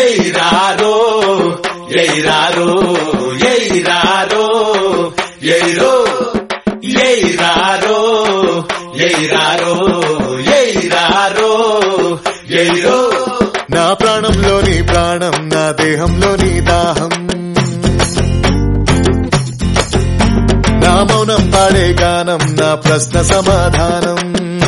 ఎయిరారో ఎయిరారో ఎయిరారో aero ఎయిరారో ఎయిరారో ఎయిరారో aero నా ప్రాణంలోని ప్రాణం నా దేహంలోని దాహం నా మౌనం పాడే గానం నా ప్రశ్న సమాధానం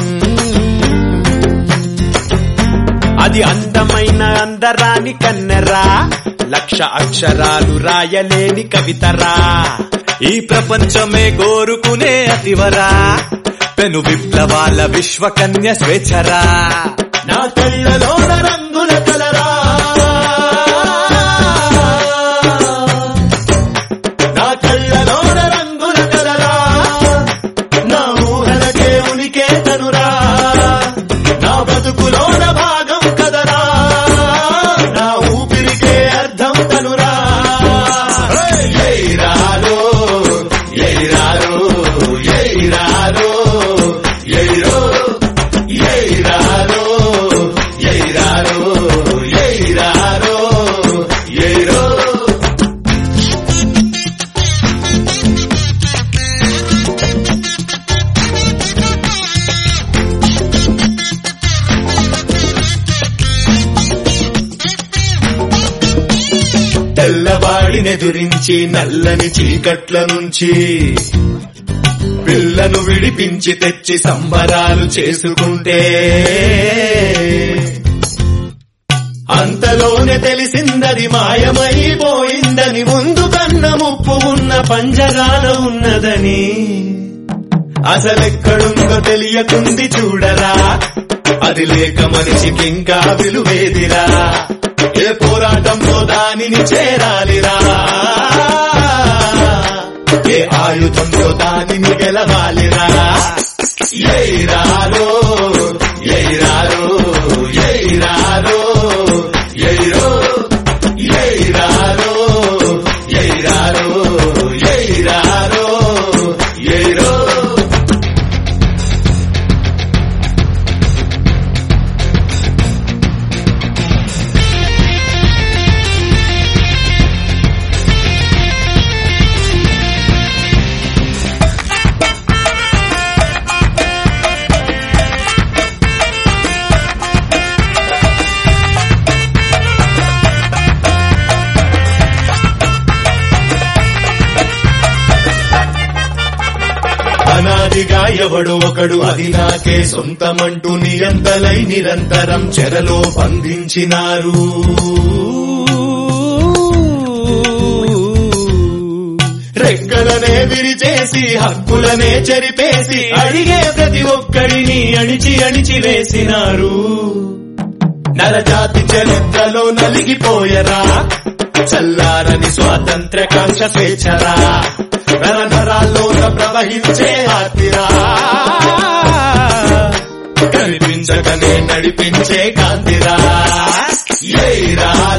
అది అందమైన అందరాని కన్నెరా లక్ష అక్షరాలు రాయలేని కవితరా ఈ ప్రపంచమే కోరుకునే అతివరా పెను విప్లవాల విశ్వకన్య స్వేచ్ఛరా నా కళ్ళలోన రంగుల కలరా నా కళ్ళలోన రంగుల కలరా నా ఊహలకే ఉనికే తనురా నా బతుకులోన భాగం కదరా నా ఊపిరికే అర్థం తనురా ఎయిరారో ఎయిరారో ఎయిరారో ఎయిరో ఎయిరారో ఎయిరారో ఎయిరారో ఎయిరో తెల్లవాడినెదురించి నల్లని చీకట్ల నుంచి పిల్లను విడిపించి తెచ్చి సంబరాలు చేసుకుంటే అంతలోనే తెలిసిందది మాయమైపోయిందని ముందు కన్న ముప్పు ఉన్న పంజరాల ఉన్నదని అసలెక్కడుందో తెలియకుంది చూడరా అది లేక మనిషికి ఇంకా విలువేదిరా ఏ పోరాటంలో దానిని చేరాలిరా ఏ ఆయుధంతో దానిని గెలవాలిరా ఎయిరారో ఎయిరారో ఎయిరారో ఎయిరో ఎయిరారో ఎయిరారో ఎయిరారో ఎయిరో అనాదిగా ఎవడు ఒకడు అది నాకే సొంతమంటూ నియంతలై నిరంతరం చెరలో బంధించినారు రెక్కలనే విరిచేసి హక్కులనే చెరిపేసి అడిగే ప్రతి ఒక్కడిని అణిచి అణిచి వేసినారు నరజాతి చరిత్రలో నలిగిపోయరా చల్లారని స్వాతంత్ర కాంక్ష స్వేచ్ఛరా నరనరాల్లోన ప్రవహించే ఆతిరా కనిపించకనే నడిపించే కాంతిరా ఏరా